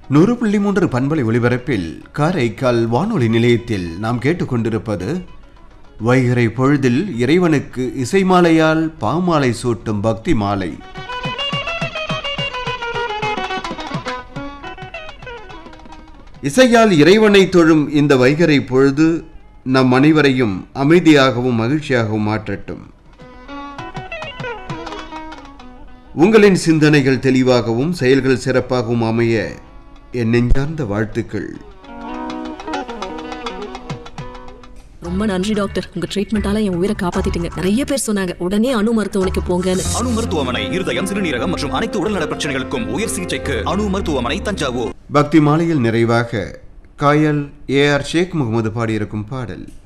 நூறு புள்ளி மூன்று பண்பலை ஒலிபரப்பில் காரைக்கால் வானொலி நிலையத்தில் நாம் கேட்டுக்கொண்டிருப்பது வைகரை பொழுதில் இறைவனுக்கு இசைமாலையால் பாமாலை சூட்டும் பக்தி மாலை இசையால் இறைவனை தொழும் இந்த வைகரை பொழுது நம் அனைவரையும் அமைதியாகவும் மகிழ்ச்சியாகவும் மாற்றட்டும் உங்களின் சிந்தனைகள் தெளிவாகவும் செயல்கள் சிறப்பாகவும் அமைய என் நெஞ்சார்ந்த வாழ்த்துக்கள் ரொம்ப நன்றி டாக்டர் உங்க ட்ரீட்மெண்டால என் உயிரை காப்பாத்திட்டீங்க நிறைய பேர் சொன்னாங்க உடனே அணு மருத்துவமனைக்கு போங்கன்னு அணு மருத்துவமனை இருதயம் சிறுநீரகம் மற்றும் அனைத்து உடல்நல பிரச்சனைகளுக்கும் உயர் சிகிச்சைக்கு அணு மருத்துவமனை தஞ்சாவூர் பக்தி மாலையில் நிறைவாக காயல் ஏ ஆர் ஷேக் முகமது பாடியிருக்கும் பாடல்